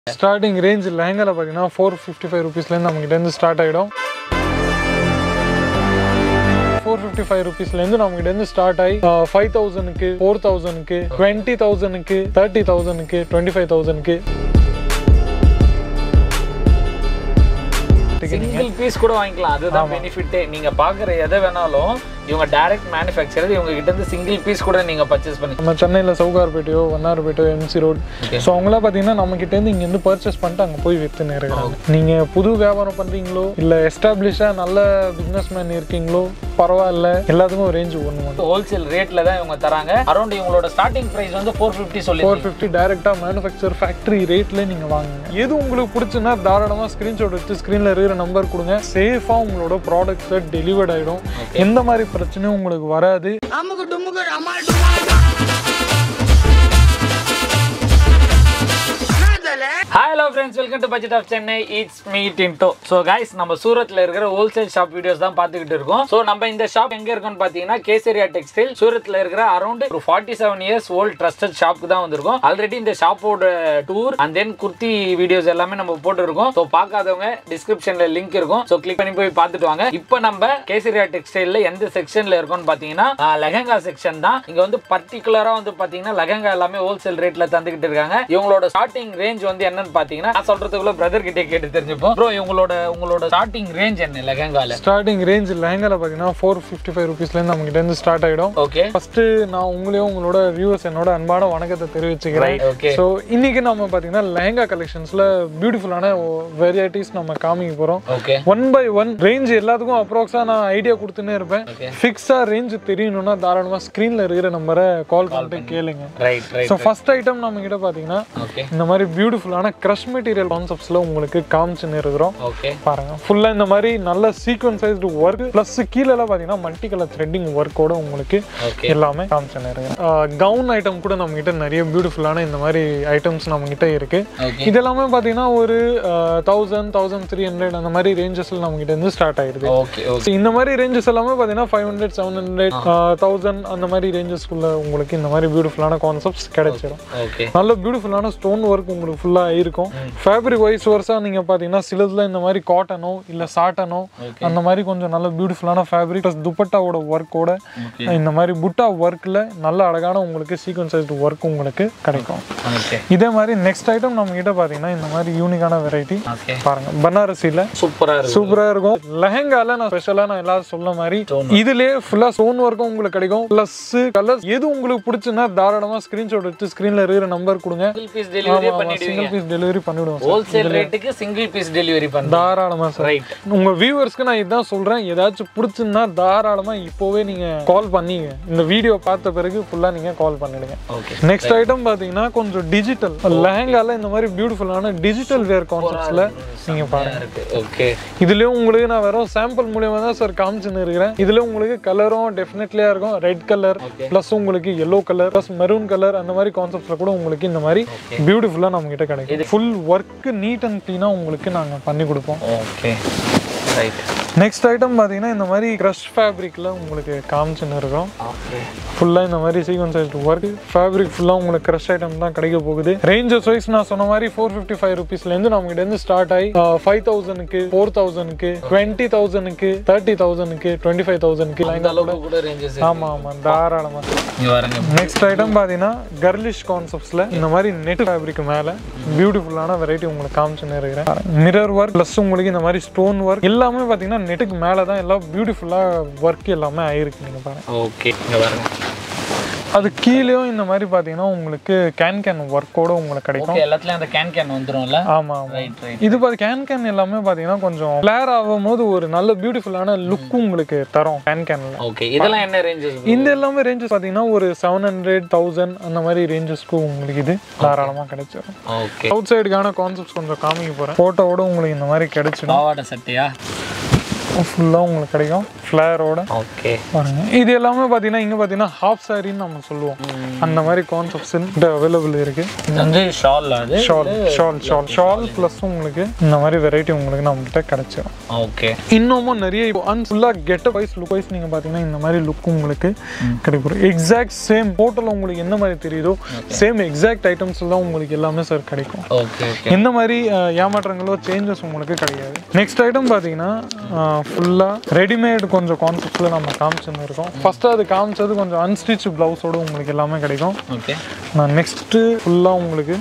Starting range லெஹங்கால பார்த்தீங்கன்னா four fifty five ருபீஸ்லேருந்து நம்மகிட்டேருந்து ஸ்டார்ட் ஆகிடும் ஃபோர் ஃபிஃப்டி ஃபைவ் ருபீஸ்லேருந்து நம்மகிட்டேருந்து ஸ்டார்ட் ஆகி ஃபைவ் தௌசண்ட்க்கு ஃபோர் தௌசண்ட்க்கு டுவெண்ட்டி தௌசண்ட்க்கு தேர்ட்டி தௌசண்ட்க்கு டுவெண்ட்டி ஃபைவ் தௌசண்ட்க்கு சிங்கிள் பீஸ் கூட வாங்கிக்கலாம் அதுதான் பெனிஃபிட்டே நீங்க பாக்குற எதை வேணாலும் இவங்க டைரக்ட் மேனுஃபேக்சரர் இவங்க கிட்ட இருந்து சிங்கிள் பீஸ் கூட நீங்க பர்ச்சேஸ் பண்ணி நம்ம சென்னையில் சவுகார்பேட்டையோ வண்ணார்பேட்டையோ எம்சி ரோட் ஸோ அவங்களாம் பார்த்தீங்கன்னா நம்ம கிட்டேருந்து இங்கேருந்து பர்ச்சேஸ் பண்ணிட்டு அங்கே போய் விற்றுன்னு இருக்கிறாங்க நீங்கள் புது வியாபாரம் பண்ணுறீங்களோ இல்லை எஸ்டாப்ளிஷாக நல்ல பிஸ்னஸ் மேன் இருக்கீங்களோ பரவாயில்ல எல்லாத்துக்கும் ரேஞ்ச் ஒன்று ஒன்று ஹோல்சேல் ரேட்ல தான் இவங்க தராங்க அரௌண்ட் இவங்களோட ஸ்டார்டிங் பிரைஸ் வந்து ஃபோர் ஃபிஃப்டி சொல்லி ஃபோர் ஃபிஃப்டி டேரெக்டாக மேனுஃபேக்சர் ஃபேக்ட்ரி ரேட்லேயே நீங்கள் வாங்குங்க எது உங்களுக்கு பிடிச்சுன்னா தாராளமாக ஸ்க்ரீன்ஷாட் எடுத்து ஸ்க்ரீனில் இருக்கிற நம்பர் கொடுங்க சேஃபாக உங்களோட ப்ராடக்ட்ஸை டெலிவர்ட் ஆகிடும் எந்த மாதிரி பிரச்சனையும் உங்களுக்கு வராது அமுக்கு டுமுக்கு அமால் டுமால் hi hello friends welcome to budget of Chennai it's me Tinto so guys நம்ம சூரத்ல இருக்கிற ஹோல்சேல் ஷாப் வீடியோஸ் தான் பார்த்துக்கிட்டு இருக்கோம் ஸோ நம்ம இந்த ஷாப் எங்க இருக்குன்னு பார்த்தீங்கன்னா கேசரியா டெக்ஸ்டைல் சூரத்ல இருக்கிற அரௌண்ட் ஒரு forty seven years old trusted ஷாப்புக்கு தான் வந்திருக்கோம் ஆல்ரெடி இந்த ஷாப்போட tour and then kurti videos எல்லாமே நம்ம போட்டுருக்கோம் ஸோ பார்க்காதவங்க டிஸ்கிரிப்ஷன்ல லிங்க் இருக்கும் ஸோ கிளிக் பண்ணி போய் பார்த்துட்டு வாங்க இப்போ நம்ம கேசரியா டெக்ஸ்டைல்ல எந்த செக்ஷன்ல இருக்கோம்னு பார்த்தீங்கன்னா லெஹங்கா செக்ஷன் தான் இங்க வந்து பர்டிகுலரா வந்து பார்த்தீங்கன்னா லெஹங்கா எல்லாமே ஹோல்சேல் ரேட்ல தந்துகிட்டு இருக்காங்க இவங்களோட ஸ்டார்டிங் ரேஞ்ச் வந்து என்னன்னு பார்த்தீங்கன்னா நான் சொல்றதுக்குள்ள பிரதர் கிட்டே கேட்டு தெரிஞ்சுப்போம் ப்ரோ இவங்களோட உங்களோட ஸ்டார்டிங் ரேஞ்ச் என்ன லெஹங்கால ஸ்டார்டிங் ரேஞ்ச் லெஹங்கால பார்த்தீங்கன்னா ஃபோர் ஃபிஃப்டி ஃபைவ் ருபீஸ்லேருந்து நம்மகிட்டேருந்து ஸ்டார்ட் ஆகிடும் ஓகே ஃபர்ஸ்ட் நான் உங்களையும் உங்களோட வியூவர்ஸ் என்னோட அன்பான வணக்கத்தை தெரிவிச்சுக்கிறேன் Right, okay. ஸோ இன்னைக்கு நம்ம பார்த்தீங்கன்னா லெஹங்கா கலெக்ஷன்ஸ்ல பியூட்டிஃபுல்லான வெரைட்டிஸ் நம்ம காமிக்க போறோம் okay one by one range எல்லாத்துக்கும் அப்ராக்ஸா நான் ஐடியா கொடுத்துனே இருப்பேன் Okay. ஃபிக்ஸா ரேஞ்ச் தெரியணும்னா தாராளமா ஸ்க்ரீன்ல இருக்கிற நம்பரை கால் பண்ணிட்டு கேளுங்க right right so first item நம்ம கிட்ட பார்த்தீங்கன்னா ஓகே இந்த மாதிரி பியூட்டிஃபுல்லான க்ரஷ் மெட்டீரியல் கான்செப்ட்ஸ்ல உங்களுக்கு காமிச்சுன்னு இருக்கிறோம் ஓகே பாருங்க ஃபுல்லா இந்த மாதிரி நல்ல சீக்வன்சைஸ்டு ஒர்க் ப்ளஸ் கீழே எல்லாம் பார்த்தீங்கன்னா மல்டி கலர் த்ரெட்டிங் ஒர்க்கோட உங்களுக்கு ஓகே எல்லாமே காமிச்சுன்னு இருக்கு கவுன் ஐட்டம் கூட நம்ம கிட்ட நிறைய பியூட்டிஃபுல்லான இந்த மாதிரி ஐட்டம்ஸ் நம்ம கிட்ட இருக்கு ஓகே இது எல்லாமே பார்த்தீங்கன்னா ஒரு தௌசண்ட் தௌசண்ட் த்ரீ ஹண்ட்ரட் அந்த மாதிரி ரேஞ்சஸ்ல நம்ம கிட்ட இருந்து ஸ்டார்ட் ஆயிடுது ஓகே ஓகே So, இந்த மாதிரி ரேஞ்சஸ் எல்லாமே பார்த்தீங்கன்னா five hundred seven hundred thousand அந்த மாதிரி ரேஞ்சஸ்க்குள்ள உங்களுக்கு இந்த மாதிரி பியூட்டிஃபுல்லான கான்செப்ட்ஸ் கிடைச்சிடும் ஓகே நல்ல பியூட்டிஃபுல்லான ஸ்டோன் ஒர்க் உங்களுக்கு ஃபுல்லாக இருக்கும் ஃபேப்ரிக் வைஸ் வருஷா நீங்கள் பார்த்தீங்கன்னா சிலதுல இந்த மாதிரி காட்டனோ இல்லை சாட்டனோ Okay. அந்த மாதிரி கொஞ்சம் நல்ல பியூட்டிஃபுல்லான ஃபேப்ரிக் ப்ளஸ் துப்பட்டாவோட ஒர்க்கோட ஓகே இந்த மாதிரி புட்டா ஒர்க்கில் நல்ல அழகான உங்களுக்கு சீக்வன்சைஸ்டு ஒர்க் உங்களுக்கு கிடைக்கும் ஓகே இதே மாதிரி நெக்ஸ்ட் ஐட்டம் நம்ம கிட்ட பார்த்தீங்கன்னா இந்த மாதிரி யூனிக்கான வெரைட்டி ஓகே பாருங்க பனாரசியில் சூப்பரா இருக்கு சூப்பரா இருக்கும் லெஹங்கால நான் ஸ்பெஷலா நான் எல்லாரும் சொன்ன மாதிரி இதுலயே ஃபுல்லா ஸ்டோன் ஒர்க்கும் உங்களுக்கு கிடைக்கும் பிளஸ் கலர்ஸ் எது உங்களுக்கு பிடிச்சுன்னா தாராளமா ஸ்கிரீன்ஷாட் எடுத்து ஸ்கிரீன்ல இருக்கிற நம்பர் கொடுங்க சிங்கிள் பீஸ் டெலிவரி பண்ணிடுவீங்க சிங்கிள் பீஸ் டெலிவரி பண்ணிவிடுவோம் சார் ஹோல்சேல் ரேட்டுக்கு சிங்கிள் பீஸ் டெலிவரி பண்றோம் தாராளமா சார் ரைட் உங்க வியூவர்ஸ்க்கு நான் இதான் சொல்றேன் ஏதாச்சும் பிடிச்சுன்னா தாராளமா இப்போவே நீங்க கால் பண்ணீங்க இந்த வீடியோ பார்த்த பிறகு ஃபுல்லா நீங்க கால் பண்ணிடுங்க ஓகே நெக்ஸ்ட் ஐட்டம் பாத்தீங்கன்னா கொஞ்சம் டிஜிட்டல் லெஹங்கால இந்த மாதிரி பியூட்டிஃபுல்லான டிஜிட்டல் வேர் கான்செப்ட்ஸ்ல நீங்க பாருங்க இருக்கு ஓகே இதுலயும் உங்களுக்கு நான் வெறும் சாம்பிள் மூலியமா தான் சார் காமிச்சுன்னு இருக்கிறேன் இதுல உங்களுக்கு கலரும் டெஃபினெட்லியா இருக்கும் ரெட் கலர் Okay. பிளஸ் உங்களுக்கு yellow colour plus maroon colour அந்த மாதிரி கான்செப்ட்ல கூட உங்களுக்கு இந்த மாதிரி பியூட்டிஃபுல்லா நம்ம கிட்ட கிடைக்கும் ஃபுல் ஒர்க் நீட் அண்ட் க்ளீனா உங்களுக்கு நாங்க பண்ணி கொடுப்போம் ஓகே ரைட் நெக்ஸ்ட் ஐட்டம் பாத்தீங்கன்னா இந்த மாதிரி க்ரஷ் ஃபேப்ரிக்ல உங்களுக்கு காமிச்சுன்னு இருக்கும் ஓகே ஃபுல்லாக இந்த மாதிரி சீக்வன்ஸ் ஆகிட்டு ஒர்க் ஃபேப்ரிக் ஃபுல்லாக உங்களுக்கு க்ரஷ் ஐட்டம் தான் கிடைக்க போகுது ரேஞ்சஸ் வைஸ் நான் சொன்ன மாதிரி ஃபோர் ஃபிஃப்டி ஃபைவ் ருபீஸ்லேருந்து நம்ம கிட்ட இருந்து ஸ்டார்ட் ஆகி ஃபைவ் தௌசண்ட்க்கு ஃபோர் தௌசண்ட்க்கு டுவெண்ட்டி தௌசண்ட்க்கு தேர்ட்டி தௌசண்ட்க்கு டுவெண்ட்டி ஃபைவ் தௌசண்ட்க்கு அந்த அளவுக்கு கூட ரேஞ்சஸ் ஆமாம் ஆமாம் தாராளமாக இங்க பாருங்க நெக்ஸ்ட் ஐட்டம் பார்த்தீங்கன்னா கர்லிஷ் கான்செப்ட்ஸில் இந்த மாதிரி நெட் ஃபேப்ரிக் மேலே பியூட்டிஃபுல்லான வெரைட்டி உங்களுக்கு காமிச்சுன்னு இருக்கிறேன் மிரர் ஒர்க் ப்ளஸ் உங்களுக்கு இந்த மாதிரி ஸ்டோன் ஒர்க் எல்லாமே பார்த்தீங்கன்னா நெட்டுக்கு மேலே தான் எல்லாம் பியூட்டிஃபுல்லாக ஒர்க் எல்லாமே ஆயிருக்கு நீங்கள் பாருங்க ஓகே இங்க பாருங்க அது கீழேயும் இந்த மாதிரி பார்த்தீங்கன்னா உங்களுக்கு கேன் கேன் ஒர்க்கோட உங்களுக்கு கிடைக்கும் ஓகே எல்லாத்துலயும் அந்த கேன் கேன் வந்துரும்ல ஆமா ஆமா ரைட் ரைட் இது பார்த்து கேன் கேன் எல்லாமே பார்த்தீங்கன்னா கொஞ்சம் ஃபிளேர் ஆகும் போது ஒரு நல்ல பியூட்டிஃபுல்லான லுக்கும் உங்களுக்கு தரும் கேன் கேன்ல ஓகே இதெல்லாம் என்ன ரேஞ்சஸ் இந்த எல்லாமே ரேஞ்சஸ் பார்த்தீங்கன்னா ஒரு செவன் ஹண்ட்ரட் தௌசண்ட் அந்த மாதிரி ரேஞ்சஸ்க்கு உங்களுக்கு இது தாராளமாக கிடைச்சிடும் ஓகே அவுட் சைடுக்கான கான்செப்ட்ஸ் கொஞ்சம் காமிக்க போகிறேன் ஃபோட்டோவோட உங்களுக்கு இந்த மாதிரி கிடைச்சிடும் பாவாடை சட்டையா ஃபுல்லாக உங்களுக்கு கிடைக்கும் ஃப்ளேரோட ஓகே பாருங்க இது எல்லாமே பார்த்தீங்கன்னா இங்கே பார்த்தீங்கன்னா ஹாஃப் சாரின்னு நம்ம சொல்லுவோம் அந்த மாதிரி கான்செப்ட்ஸ் அவைலபிள் இருக்கு இது வந்து ஷால் அது shawl shawl shawl shawl plus உங்களுக்கு இந்த மாதிரி வெரைட்டி உங்களுக்கு நம்மகிட்ட கிடைச்சிடும் ஓகே இன்னமும் நிறைய இப்போ அன் ஃபுல்லாக கெட்டப் வைஸ் லுக் வைஸ் நீங்கள் பார்த்தீங்கன்னா இந்த மாதிரி லுக் உங்களுக்கு கிடைக்கும் எக்ஸாக்ட் சேம் ஃபோட்டோவில் உங்களுக்கு என்ன மாதிரி தெரியுதோ சேம் எக்ஸாக்ட் ஐட்டம்ஸ் தான் உங்களுக்கு எல்லாமே சார் கிடைக்கும் ஓகே ஓகே எந்த மாதிரி அஹ், ஏமாற்றங்களோ சேஞ்சஸ் உங்களுக்கு கிடையாது நெக்ஸ்ட் ஐட்டம் பார்த்தீங்கன்னா ஃபுல்லாக ரெடிமேட் கொஞ்சம் கான்செப்டில் நம்ம காமிச்சுன்னு இருக்கோம் ஃபஸ்ட்டு அது காமிச்சது கொஞ்சம் அன்ஸ்டிச் ப்ளவுஸோடு உங்களுக்கு எல்லாமே கிடைக்கும் ஓகே நான் நெக்ஸ்ட்டு ஃபுல்லாக உங்களுக்கு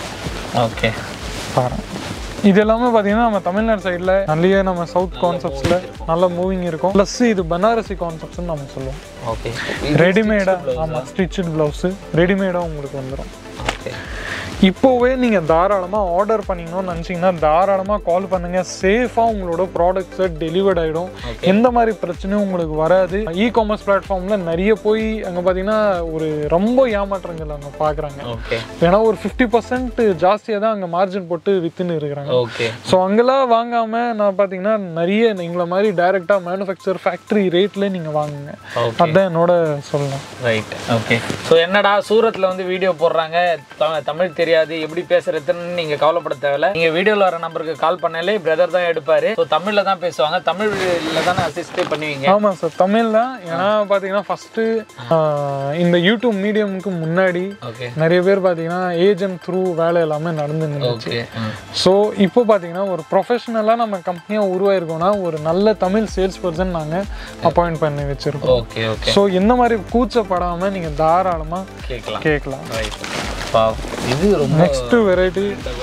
ஓகே பாருங்க இது எல்லாமே பார்த்தீங்கன்னா நம்ம தமிழ்நாடு சைடில் நிறைய நம்ம சவுத் கான்செப்ட்ஸில் நல்ல மூவிங் இருக்கும் ப்ளஸ் இது பனாரசி கான்செப்ட்ஸ்னு நம்ம சொல்லுவோம் ஓகே ரெடிமேடாக ஆமாம் ஸ்டிச்சு ப்ளவுஸு ரெடிமேடாக உங்களுக்கு வந்துடும் ஓகே இப்போவே நீங்கள் தாராளமாக ஆர்டர் பண்ணீங்கன்னு நினச்சிங்கன்னா தாராளமாக கால் பண்ணுங்கள் சேஃபாக உங்களோட ப்ராடக்ட்ஸை டெலிவர்ட் ஆகிடும் எந்த மாதிரி பிரச்சனையும் உங்களுக்கு வராது இ காமர்ஸ் பிளாட்ஃபார்மில் நிறைய போய் அங்கே பார்த்தீங்கன்னா ஒரு ரொம்ப ஏமாற்றங்கள் அங்கே பார்க்குறாங்க ஓகே ஏன்னா ஒரு ஃபிஃப்டி பர்சன்ட் ஜாஸ்தியாக தான் அங்கே மார்ஜின் போட்டு வித்துன்னு இருக்கிறாங்க ஓகே ஸோ அங்கெல்லாம் வாங்காமல் நான் பார்த்தீங்கன்னா நிறைய எங்களை மாதிரி டைரெக்டாக மேனுஃபேக்சர் ஃபேக்ட்ரி ரேட்டில் நீங்கள் வாங்குங்க ஓகே அதுதான் என்னோட சொல்லலாம் ரைட் ஓகே ஸோ என்னடா சூரத்தில் வந்து வீடியோ போடுறாங்க த- தமிழ் தெரியாது எப்படி பேசுறதுன்னு நீங்க கவலைப்பட தேவையில்ல நீங்க வீடியோல வர நம்பருக்கு கால் பண்ணாலே பிரதர் தான் எடுப்பாரு ஸோ தமிழ்ல தான் பேசுவாங்க தமிழ்ல தானே அசிஸ்டே பண்ணுவீங்க ஆமாம் சார் தமிழ் தான் ஏன்னா பார்த்தீங்கன்னா ஃபஸ்ட்டு இந்த யூடியூப் மீடியமுக்கு முன்னாடி ஓகே நிறைய பேர் பார்த்தீங்கன்னா ஏஜென்ட் த்ரூ வேலை எல்லாமே நடந்து இருந்துச்சு ஓகே ஸோ இப்போ பார்த்தீங்கன்னா ஒரு ப்ரொஃபஷனலாக நம்ம கம்பெனியாக உருவாயிருக்கோம்னா ஒரு நல்ல தமிழ் சேல்ஸ் பர்சன் நாங்கள் அப்பாயிண்ட் பண்ணி வச்சுருக்கோம் ஓகே ஓகே ஸோ இந்த மாதிரி கூச்சப்படாமல் நீங்கள் தாராளமாக கேட்கலாம் கேட்கலாம் ரைட் இது ரொம்ப நெக்ஸ்ட் வெரைட்டி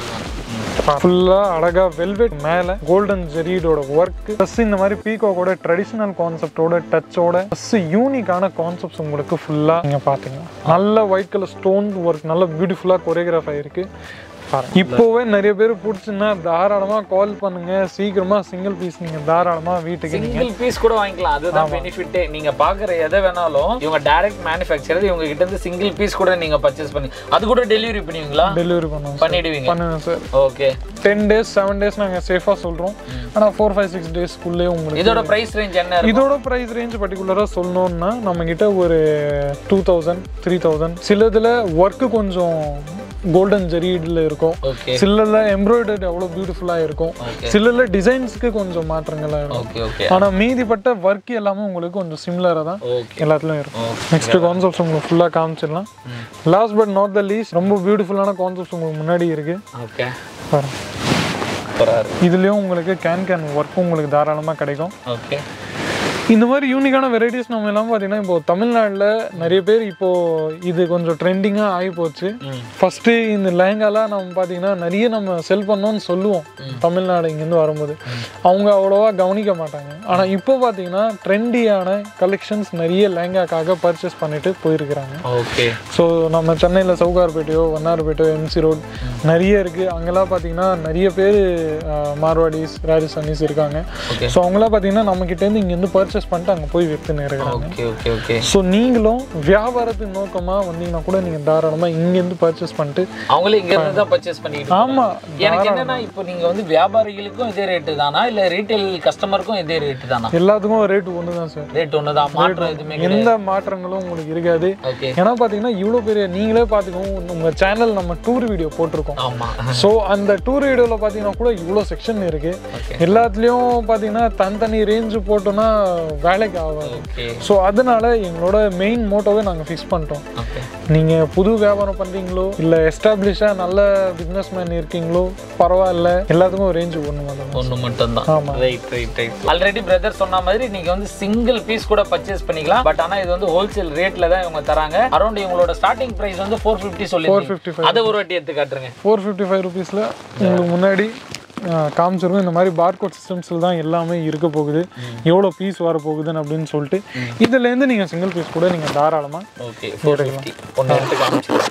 ஃபுல்லாக அழகாக வெல்வெட் மேலே கோல்டன் ஜெரீடோட ஒர்க் ப்ளஸ் இந்த மாதிரி பீகாக்கோட ட்ரெடிஷ்னல் கான்செப்டோட டச்சோட ப்ளஸ் யூனிக்கான கான்செப்ட்ஸ் உங்களுக்கு ஃபுல்லாக நீங்கள் பார்த்தீங்கன்னா நல்ல ஒயிட் கலர் ஸ்டோன் ஒர்க் நல்ல பியூட்டிஃபுல்லாக கொரியோகிராஃப் ஆயிருக்கு பாருங்க. இப்போவே நிறைய பேர் பிடிச்சுன்னா தாராளமாக கால் பண்ணுங்க சீக்கிரமா சிங்கிள் பீஸ் நீங்க தாராளமாக வீட்டுக்கு நீங்க சிங்கிள் பீஸ் கூட வாங்கிக்கலாம் அதுதான் பெனிஃபிட்டே நீங்க பாக்குற எதை வேணாலும் இவங்க டைரக்ட் மேனுஃபேக்சர் இவங்க கிட்ட இருந்து சிங்கிள் பீஸ் கூட நீங்க பர்ச்சேஸ் பண்ணி அது கூட டெலிவரி பண்ணுவீங்களா டெலிவரி பண்ணுவோம் சார் பண்ணிடுவீங்க பண்ணுவேன் sir okay ten days seven days நாங்கள் சேஃபாக சொல்கிறோம் ஆனால் ஃபோர் ஃபைவ் சிக்ஸ் டேஸ்க்குள்ளே உங்களுக்கு இதோட பிரைஸ் ரேஞ்ச் என்ன இருக்கும் இதோட ப்ரைஸ் ரேஞ்ச் பர்டிகுலராக சொல்லணும்னா நம்ம கிட்ட ஒரு டூ தௌசண்ட் த்ரீ தௌசண்ட் சிலதுல ஒர்க்கு கொஞ்சம் கோல்டன் ஜெரீடில் இருக்கும் ஓகே சிலதுல எம்ப்ராய்டரி அவ்வளோ பியூட்டிஃபுல்லாக இருக்கும் Okay. சிலதுல டிசைன்ஸ்க்கு கொஞ்சம் மாற்றங்களாக இருக்கும் ஓகே ஓகே ஆனால் மீதிப்பட்ட ஒர்க் எல்லாமே உங்களுக்கு கொஞ்சம் சிமிலராக தான் ஓகே எல்லாத்துலயும் இருக்கும் ஓகே நெக்ஸ்ட் கான்செப்ட்ஸ் உங்களுக்கு ஃபுல்லாக காமிச்சிடலாம் last but not the least ரொம்ப பியூட்டிஃபுல்லான கான்செப்ட்ஸ் உங்களுக்கு முன்னாடி இருக்கு ஓகே பாருங்க சூப்பராக இருக்கு இதுலேயும் உங்களுக்கு கேன் கேன் ஒர்க்கும் உங்களுக்கு தாராளமாக கிடைக்கும் ஓகே இந்த மாதிரி யூனிக்கான வெரைட்டிஸ் நம்ம எல்லாம் பார்த்தீங்கன்னா இப்போ தமிழ்நாட்டில் நிறைய பேர் இப்போ இது கொஞ்சம் ட்ரெண்டிங்காக ஆகி போச்சு ம். ஃபர்ஸ்ட் இந்த லெஹங்காலாம் நம்ம பார்த்தீங்கன்னா நிறைய நம்ம செல் பண்ணோம்னு சொல்லுவோம் தமிழ்நாடு இங்கேருந்து வரும்போது அவங்க அவ்வளோவா கவனிக்க மாட்டாங்க ஆனால் இப்போ பார்த்தீங்கன்னா ட்ரெண்டியான கலெக்ஷன்ஸ் நிறைய லெஹங்காக்காக பர்ச்சேஸ் பண்ணிட்டு போயிருக்கிறாங்க ஓகே ஸோ நம்ம சென்னையில் சவுகார்பேட்டையோ வண்ணார்பேட்டையோ எம்சி ரோட் நிறைய இருக்குது அங்கெல்லாம் பார்த்தீங்கன்னா நிறைய பேர் மார்வாடிஸ் ராஜஸ்தானிஸ் இருக்காங்க Okay. ஸோ அவங்களாம் பார்த்தீங்கன்னா நம்மக்கிட்டேருந்து இங்கேருந்து பர்ச்சேஸ் பண்ணிட்டு அங்கே போய் விற்றுன்னு இருக்கிறாங்க ஓகே ஓகே ஓகே ஸோ நீங்களும் வியாபாரத்தின் நோக்கமாக வந்தீங்கன்னா கூட நீங்கள் தாராளமாக இங்கேருந்து பர்ச்சேஸ் பண்ணிட்டு அவங்களே இங்க இருந்து தான் பர்ச்சேஸ் பண்ணிட்டு ஆமாம் எனக்கு என்னன்னா இப்போ நீங்க வந்து வியாபாரிகளுக்கும் இதே ரேட்டு தானா இல்ல ரீட்டைல் கஸ்டமருக்கும் இதே ரேட்டு தானா எல்லாத்துக்கும் ரேட் ஒன்று தான் சார் ரேட் ஒன்று தான் மாற்றம் எதுவுமே கிடையாது எந்த மாற்றங்களும் உங்களுக்கு இருக்காது ஓகே ஏன்னா பார்த்தீங்கன்னா இவ்வளோ பெரிய நீங்களே பார்த்துக்கோங்க உங்கள் சேனல் நம்ம டூர் வீடியோ போட்டிருக்கோம் ஆமா ஸோ அந்த டூர் வீடியோவில் பார்த்தீங்கன்னா கூட இவ்வளோ செக்ஷன் இருக்கு Okay. எல்லாத்துலேயும் பார்த்தீங்கன்னா தனித்தனி ரேஞ்சு போட்டோன்னா வேலைக்கு ஆகாது ஓகே ஸோ அதனால எங்களோட மெயின் மோட்டோவே நாங்கள் ஃபிக்ஸ் பண்ணிட்டோம் ஓகே நீங்கள் புது வியாபாரம் பண்ணுறீங்களோ இல்லை எஸ்டாப்ளிஷாக நல்ல பிஸ்னஸ் மேன் இருக்கீங்களோ பரவாயில்ல எல்லாத்துக்கும் ரேஞ்சு ஒன்று மட்டும் ஒன்று மட்டும்தான் ஆமா. Right right right already brother சொன்ன மாதிரி நீங்க வந்து சிங்கிள் பீஸ் கூட பர்ச்சேஸ் பண்ணிக்கலாம் பட் ஆனா இது வந்து ஹோல்சேல் ரேட்ல தான் இவங்க தராங்க அரௌண்ட் இவங்களோட ஸ்டார்டிங் பிரைஸ் வந்து ஃபோர் ஃபிஃப்டி சொல்லி ஃபோர் ஃபிஃப்டி ஃபைவ் அதை ஒரு வாட்டி எடுத்து காட்டுருங்க ஃபோர் ஃபிஃப்டி ஃபைவ் ருபீஸில் உங்களுக்கு முன்னாடி அஹ், காமிச்சிருக்கும் இந்த மாதிரி பார்கோட் சிஸ்டம்ஸில் தான் எல்லாமே இருக்க போகுது எவ்வளோ பீஸ் வர போகுதுன்னு அப்படின்னு சொல்லிட்டு இதுலேருந்து நீங்கள் சிங்கிள் பீஸ் கூட நீங்கள் தாராளமாக ஓகே ஃபோர் ஃபிஃப்டி ஒன்று எடுத்து காமிச்சிருக்கோம்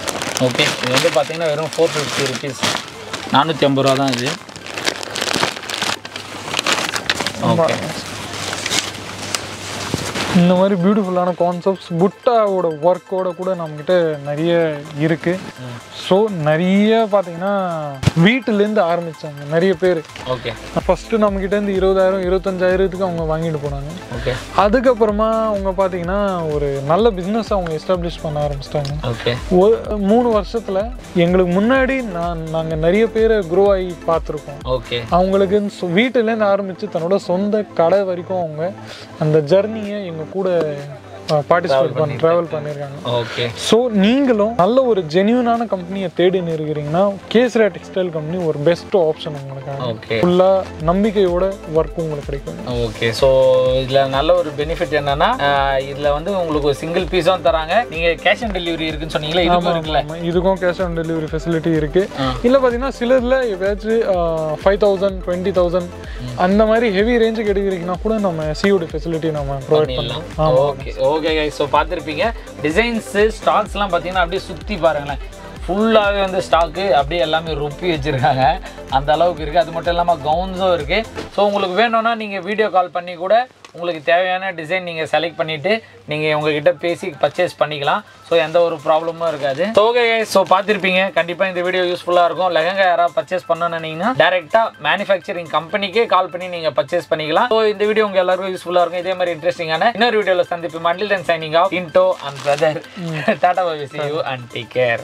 ஓகே இது வந்து பார்த்தீங்கன்னா வெறும் ஃபோர் ஃபிஃப்டி ருபீஸ் நானூற்றி ஐம்பது ரூபா தான் இது ஓகே இந்த மாதிரி பியூட்டிஃபுல்லான கான்செப்ட்ஸ் புட்டாவோட ஒர்க்கோட கூட நம்மக்கிட்ட நிறைய இருக்குது ஸோ நிறைய பார்த்தீங்கன்னா வீட்டிலேருந்து ஆரம்பித்தாங்க நிறைய பேர் ஓகே ஃபஸ்ட்டு நம்மக்கிட்டேருந்து இருபதாயிரம் இருபத்தஞ்சாயிரத்துக்கு அவங்க வாங்கிட்டு போனாங்க ஓகே அதுக்கப்புறமா அவங்க பார்த்தீங்கன்னா ஒரு நல்ல பிஸ்னஸ் அவங்க எஸ்டாப்ளிஷ் பண்ண ஆரம்பிச்சிட்டாங்க ஓகே ஒரு மூணு வருஷத்தில் எங்களுக்கு முன்னாடி நான் நாங்கள் நிறைய பேரை க்ரோ ஆகி பார்த்துருக்கோம் ஓகே அவங்களுக்கு சொ- வீட்டிலேருந்து ஆரம்பித்து தன்னோட சொந்த கடை வரைக்கும் அவங்க அந்த ஜர்னியை எங்கள் கூட பார்ட்டிசிபேட் பண்ணி ட்ராவல் பண்ணியிருக்காங்க ஓகே ஸோ நீங்களும் நல்ல ஒரு ஜென்யூனான கம்பெனியை தேடின்னு இருக்கிறீங்கன்னா கேசரா டெக்ஸ்டைல் கம்பெனி ஒரு பெஸ்ட் ஆப்ஷன் உங்களுக்காக ஓகே ஃபுல்லாக நம்பிக்கையோட ஒர்க் உங்களுக்கு கிடைக்கும் ஓகே ஸோ இதில் நல்ல ஒரு பெனிஃபிட் என்னன்னா ஆஹ் இதுல வந்து உங்களுக்கு ஒரு சிங்கிள் பீஸும் தராங்க நீங்க கேஷ் ஆன் டெலிவரி இருக்குன்னு சொன்னீங்களா இதுக்கும் இருக்குல்ல ஆமா, இதுக்கும் கேஷ் ஆன் டெலிவரி ஃபெசிலிட்டி இருக்கு இல்லை பார்த்தீங்கன்னா சிலரில் எப்பயாச்சும் ஃபைவ் தௌசண்ட் டுவெண்ட்டி தௌசண்ட் அந்த மாதிரி ஹெவி ரேஞ்சுக்கு எடுக்கிறீங்கன்னா கூட நம்ம சிஓடி ஃபெசிலிட்டி நம்ம ப்ரொவைட் பண்ணலாம் ஓகே ஓகே கைஸ் ஸோ பார்த்துருப்பீங்க டிசைன்ஸு ஸ்டாக்ஸ்லாம் பார்த்தீங்கன்னா அப்படியே சுற்றி பாருங்களேன் ஃபுல்லாகவே வந்து ஸ்டாக்கு அப்படியே எல்லாமே ருப்பி வச்சுருக்காங்க அந்த அளவுக்கு இருக்குது அது மட்டும் இல்லாமல் கவுன்ஸும் இருக்குது ஸோ உங்களுக்கு வேணும்னா நீங்கள் வீடியோ கால் பண்ணி கூட உங்களுக்கு தேவையான டிசைன் நீங்கள் செலக்ட் பண்ணிவிட்டு நீங்கள் உங்ககிட்ட பேசி பர்ச்சேஸ் பண்ணிக்கலாம் ஸோ எந்த ஒரு ப்ராப்ளமும் இருக்காது ஸோ ஓகே ஸோ பார்த்துருப்பீங்க கண்டிப்பாக இந்த வீடியோ யூஸ்ஃபுல்லாக இருக்கும் லெஹங்கா யாராவது பர்ச்சேஸ் பண்ணணும்னு நினீங்கன்னா டேரெக்டாக மேனுஃபேக்சரிங் கம்பெனிக்கே கால் பண்ணி நீங்கள் பர்ச்சேஸ் பண்ணிக்கலாம் ஸோ இந்த வீடியோ உங்கள் எல்லாருக்கும் யூஸ்ஃபுல்லாக இருக்கும் இதே மாதிரி இன்ட்ரெஸ்டிங்கான இன்னொரு வீடியோவில் சந்திப்பு மண்டில் அண்ட் சைனிங் ஆஃப் இன்டோ and brother tata bye see you and take care